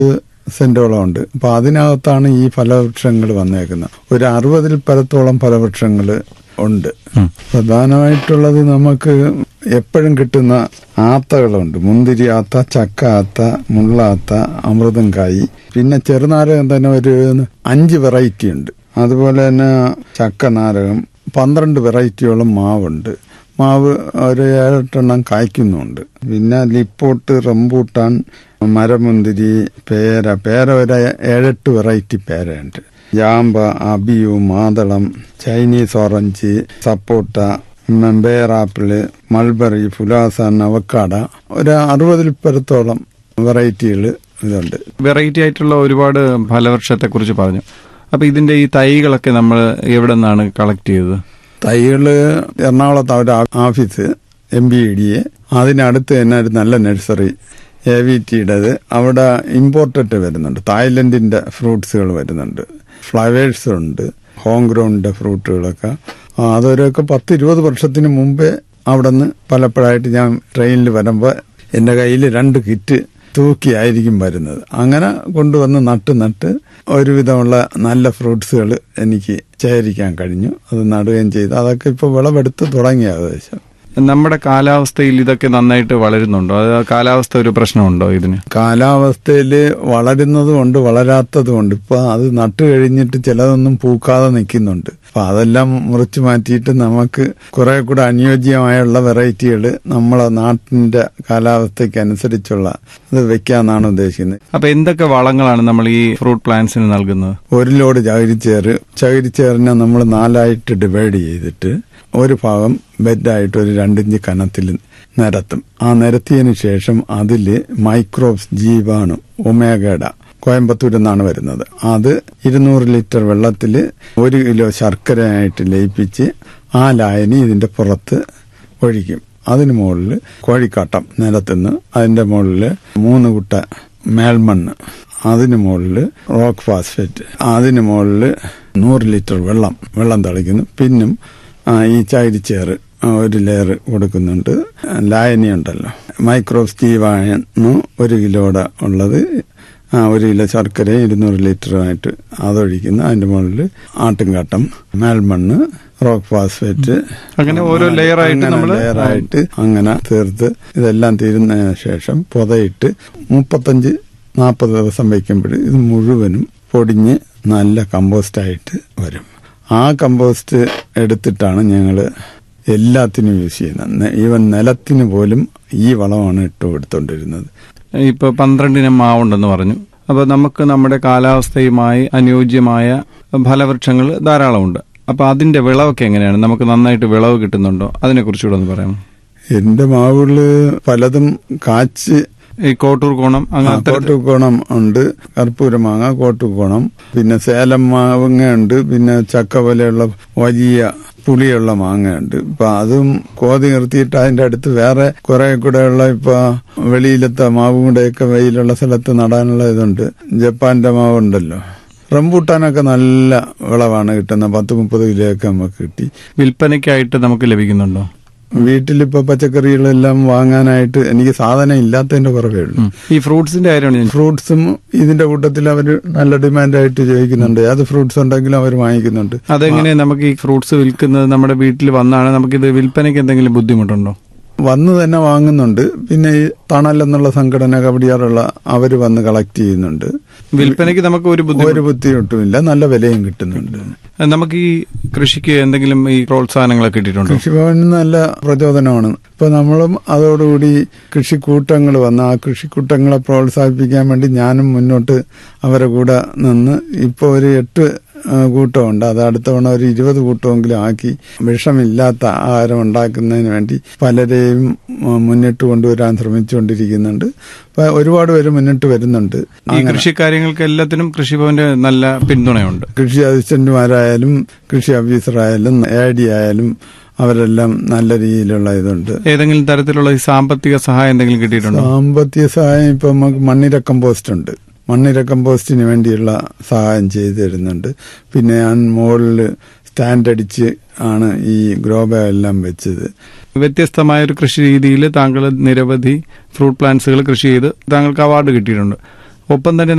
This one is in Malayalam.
സെന്റോളം ഉണ്ട് അപ്പൊ അതിനകത്താണ് ഈ ഫലവൃക്ഷങ്ങൾ വന്നേക്കുന്നത് ഒരു അറുപതിൽ പരത്തോളം ഫലവൃക്ഷങ്ങൾ ഉണ്ട് പ്രധാനമായിട്ടുള്ളത് നമുക്ക് എപ്പോഴും കിട്ടുന്ന ആത്തകളുണ്ട് മുന്തിരി ആത്ത ചക്ക ആത്ത മുള്ളാത്ത അമൃതം കായി പിന്നെ ചെറുനാരകം തന്നെ ഒരു അഞ്ച് വെറൈറ്റി ഉണ്ട് അതുപോലെ തന്നെ ചക്ക നാരകം പന്ത്രണ്ട് വെറൈറ്റിയോളം മാവുണ്ട് മാവ് ഒരു ഏഴെട്ടെണ്ണം കായ്ക്കുന്നുണ്ട് പിന്നെ ലിപ്പോട്ട് റംബൂട്ടാൻ മരമുന്തിരി പേര പേര ഒരു ഏഴെട്ട് വെറൈറ്റി പേരയുണ്ട് ജാമ്പ അബിയു മാതളം ചൈനീസ് ഓറഞ്ച് സപ്പോട്ട ബേറാപ്പിള് മൾബറി ഫുലാസ നവക്കാട ഒരു അറുപതിൽ പരത്തോളം വെറൈറ്റികൾ ഇതുണ്ട് വെറൈറ്റി ആയിട്ടുള്ള ഒരുപാട് ഫലവൃക്ഷത്തെ കുറിച്ച് പറഞ്ഞു അപ്പൊ ഇതിന്റെ ഈ തൈകളൊക്കെ നമ്മൾ എവിടെ നിന്നാണ് കളക്ട് ചെയ്തത് തൈകള് എറണാകുളത്ത് ഒരു office M B D A അതിനടുത്ത് തന്നെ ഒരു നല്ല നഴ്സറി എ വി ടിയുടേത് അവിടെ ഇമ്പോർട്ടഡ് വരുന്നുണ്ട് തായ്ലൻഡിന്റെ ഫ്രൂട്ട്സുകൾ വരുന്നുണ്ട് ഫ്ലവേഴ്സ് ഉണ്ട് ഹോം ഗ്രൗണ്ടിന്റെ ഫ്രൂട്ടുകളൊക്കെ ആ, അതൊരൊക്കെ പത്ത് ഇരുപത് വർഷത്തിന് മുമ്പേ അവിടെ നിന്ന് പലപ്പോഴായിട്ട് ഞാൻ ട്രെയിനിൽ വരുമ്പോൾ എൻ്റെ കയ്യിൽ രണ്ട് കിറ്റ് തൂക്കിയായിരിക്കും വരുന്നത് അങ്ങനെ കൊണ്ടുവന്ന് നട്ട് നട്ട് ഒരുവിധമുള്ള നല്ല ഫ്രൂട്ട്സുകൾ എനിക്ക് ശേഖരിക്കാൻ കഴിഞ്ഞു അത് നടുകയും ചെയ്തു അതൊക്കെ ഇപ്പോൾ വിളവെടുത്ത് തുടങ്ങി ഏകദേശം നമ്മുടെ കാലാവസ്ഥയിൽ ഇതൊക്കെ നന്നായിട്ട് വളരുന്നുണ്ടോ അത് കാലാവസ്ഥ ഒരു പ്രശ്നമുണ്ടോ ഇതിന് കാലാവസ്ഥയിൽ വളരുന്നതുമുണ്ട് വളരാത്തതുമുണ്ട് ഇപ്പൊ അത് നട്ടു കഴിഞ്ഞിട്ട് ചിലതൊന്നും പൂക്കാതെ നിൽക്കുന്നുണ്ട് അപ്പൊ അതെല്ലാം മുറിച്ചു മാറ്റിയിട്ട് നമുക്ക് കുറെ കൂടെ അനുയോജ്യമായുള്ള വെറൈറ്റികൾ നമ്മളെ നാട്ടിന്റെ കാലാവസ്ഥയ്ക്ക് അനുസരിച്ചുള്ള ഇത് വെക്കാന്നാണ് ഉദ്ദേശിക്കുന്നത് അപ്പൊ എന്തൊക്കെ വളങ്ങളാണ് നമ്മൾ ഈ ഫ്രൂട്ട് പ്ലാന്റ്സിന് നൽകുന്നത് ഒരു ലോഡ് ചകിരിച്ചേറ് ചകിരിച്ചേറിനെ നമ്മൾ നാലായിട്ട് ഡിവൈഡ് ചെയ്തിട്ട് ഒരു ഭാഗം ബെഡായിട്ട് ഒരു രണ്ടിഞ്ച് കനത്തിൽ നിരത്തും ആ നിരത്തിയതിന് ശേഷം അതിൽ മൈക്രോബ്സ് ജീവാണു ഒമേഗയുടെ കോയമ്പത്തൂരിൽ നിന്നാണ് വരുന്നത് അത് ഇരുന്നൂറ് ലിറ്റർ വെള്ളത്തിൽ ഒരു കിലോ ശർക്കരയായിട്ട് ലയിപ്പിച്ച് ആ ലായനി ഇതിന്റെ പുറത്ത് ഒഴിക്കും അതിന് മുകളിൽ കോഴിക്കാട്ടം നിലത്തുനിന്ന് അതിന്റെ മുകളിൽ മൂന്ന് കുട്ട മേൽമണ്ണ് അതിന് മുകളിൽ റോക്ക് ഫാസ്ഫേറ്റ് അതിന് മുകളിൽ നൂറ് ലിറ്റർ വെള്ളം വെള്ളം തളിക്കുന്നു പിന്നും ആ, ഈ ചകിരിച്ചേറ് ആ, ഒരു ലെയർ കൊടുക്കുന്നുണ്ട് ലായനി ഉണ്ടല്ലോ മൈക്രോ സ്റ്റീവാണ് ഒരു കിലോയുടെ ഉള്ളത് ആ, ഒരു കിലോ ശർക്കരയും ഇരുന്നൂറ് ലിറ്ററുമായിട്ട് അതൊഴിക്കുന്നു അതിന്റെ മുകളിൽ ആട്ടുംകാട്ടം മേൽമണ്ണ് റോക്ക് ഫാസ്ഫേറ്റ് അങ്ങനെ ഓരോ layer ആയിട്ട് നമ്മള് ലെയറായിട്ട് അങ്ങനെ തീർത്ത് ഇതെല്ലാം തീരുന്നതിന് ശേഷം പുതയിട്ട് മുപ്പത്തഞ്ച് നാൽപ്പത് ദിവസം വയ്ക്കുമ്പോൾ ഇത് മുഴുവനും പൊടിഞ്ഞ് നല്ല കമ്പോസ്റ്റായിട്ട് വരും ആ കമ്പോസ്റ്റ് എടുത്തിട്ടാണ് ഞങ്ങൾ എല്ലാത്തിനും യൂസ് ചെയ്യുന്നത് നെ- ഈവൻ നിലത്തിന് പോലും ഈ വളമാണ് ഇട്ട് കൊടുത്തോണ്ടിരുന്നത് ഇപ്പൊ പന്ത്രണ്ടിനം മാവുണ്ടെന്ന് പറഞ്ഞു അപ്പൊ നമുക്ക് നമ്മുടെ കാലാവസ്ഥയുമായി അനുയോജ്യമായ ഫലവൃക്ഷങ്ങൾ ധാരാളമുണ്ട് അപ്പൊ അതിന്റെ വിളവൊക്കെ എങ്ങനെയാണ് നമുക്ക് നന്നായിട്ട് വിളവ് കിട്ടുന്നുണ്ടോ അതിനെ കുറിച്ചുകൂടെ ഒന്ന് പറയാം എന്റെ മാവുകള് പലതും കാച്ച് ഈ കോട്ടൂർ കോണം അങ്ങനത്തെ കോട്ടുകോണം ഉണ്ട് കർപ്പൂരമാങ്ങ കോട്ടുകോണം പിന്നെ സേലം മാങ്ങ ഉണ്ട് പിന്നെ ചക്ക പോലെയുള്ള വലിയ പുളിയുള്ള മാങ്ങയുണ്ട് ഇപ്പൊ അതും കോതി നിർത്തിയിട്ട് അതിന്റെ അടുത്ത് വേറെ കുറെ കൂടെയുള്ള ഇപ്പൊ വെളിയിലത്തെ മാവും കൂടെയൊക്കെ വെയിലുള്ള സ്ഥലത്ത് നടാനുള്ള ഇതുണ്ട് ജപ്പാന്റെ മാവുണ്ടല്ലോ റംബൂട്ടാനൊക്കെ നല്ല വിളവാണ് കിട്ടുന്നത് പത്ത് മുപ്പത് കിലോ ഒക്കെ നമുക്ക് കിട്ടി വിൽപ്പനയ്ക്കായിട്ട് നമുക്ക് ലഭിക്കുന്നുണ്ടോ വീട്ടിലിപ്പോ പച്ചക്കറികളെല്ലാം വാങ്ങാനായിട്ട് എനിക്ക് സാധനം ഇല്ലാത്തതിന്റെ കുറവേ ഉള്ളൂ ഉം. ഈ ഫ്രൂട്ട്സിന്റെ കാര്യമാണ് ഞാൻ ഫ്രൂട്ട്സും ഇതിന്റെ കൂട്ടത്തിൽ അവർ നല്ല ഡിമാൻഡായിട്ട് ചോദിക്കുന്നുണ്ട് ഏത് ഫ്രൂട്ട്സ് ഉണ്ടെങ്കിലും അവർ വാങ്ങിക്കുന്നുണ്ട് അതെങ്ങനെ നമുക്ക് ഈ ഫ്രൂട്ട്സ് വിൽക്കുന്നത് നമ്മുടെ വീട്ടിൽ വന്നാണ് നമുക്കിത് വിൽപ്പനയ്ക്ക് എന്തെങ്കിലും ബുദ്ധിമുട്ടുണ്ടോ വന്ന് തന്നെ വാങ്ങുന്നുണ്ട് പിന്നെ ഈ തണൽ എന്നുള്ള സംഘടന കബഡിയാറുള്ള അവർ വന്ന് കളക്ട് ചെയ്യുന്നുണ്ട് വിൽപ്പനയ്ക്ക് നമുക്ക് ഒരു ബുദ്ധിമുട്ട് ഒരു ബുദ്ധിമുട്ടുമില്ല നല്ല വിലയും കിട്ടുന്നുണ്ട് നമുക്ക് ഈ കൃഷിക്ക് എന്തെങ്കിലും ഈ പ്രോത്സാഹനങ്ങളൊക്കെ കിട്ടിയിട്ടുണ്ടോ കൃഷിഭവന് നല്ല പ്രചോദനമാണ് ഇപ്പൊ നമ്മളും അതോടുകൂടി കൃഷിക്കൂട്ടങ്ങൾ വന്ന് ആ കൃഷിക്കൂട്ടങ്ങളെ പ്രോത്സാഹിപ്പിക്കാൻ വേണ്ടി ഞാനും മുന്നോട്ട് അവരെ കൂടെ നിന്ന് ഇപ്പൊ ഒരു എട്ട് ആ, കൂട്ടമുണ്ട് അത് അടുത്ത തവണ ഒരു ഇരുപത് കൂട്ടമെങ്കിലും ആക്കി വിഷമില്ലാത്ത ആഹാരം ഉണ്ടാക്കുന്നതിന് വേണ്ടി പലരെയും ആ, മുന്നിട്ട് കൊണ്ടുവരാൻ ശ്രമിച്ചുകൊണ്ടിരിക്കുന്നുണ്ട് അപ്പൊ ഒരുപാട് പേര് മുന്നിട്ട് വരുന്നുണ്ട് ഈ കൃഷി കാര്യങ്ങൾക്ക് എല്ലാത്തിനും കൃഷിഭവന്റെ നല്ല പിന്തുണയുണ്ട് കൃഷി അസിസ്റ്റന്റുമാരായാലും കൃഷി ഓഫീസറായാലും എ ഡി ആയാലും അവരെല്ലാം നല്ല രീതിയിലുള്ള ഇതുണ്ട് ഏതെങ്കിലും തരത്തിലുള്ള ഈ സാമ്പത്തിക സഹായം എന്തെങ്കിലും കിട്ടിയിട്ടുണ്ടോ സാമ്പത്തിക സഹായം ഇപ്പൊ നമുക്ക് മണ്ണിര കമ്പോസ്റ്റ് ഉണ്ട് മണ്ണിര കമ്പോസ്റ്റിന് വേണ്ടിയുള്ള സഹായം ചെയ്തു തരുന്നുണ്ട് പിന്നെ ഞാൻ മുകളിൽ സ്റ്റാൻഡ് അടിച്ച് ആണ് ഈ ഗ്രോബ എല്ലാം വെച്ചത് വ്യത്യസ്തമായ ഒരു കൃഷി രീതിയിൽ താങ്കൾ നിരവധി ഫ്രൂട്ട് പ്ലാന്റ്സുകൾ കൃഷി ചെയ്ത് താങ്കൾക്ക് അവാർഡ് കിട്ടിയിട്ടുണ്ട് ഒപ്പം തന്നെ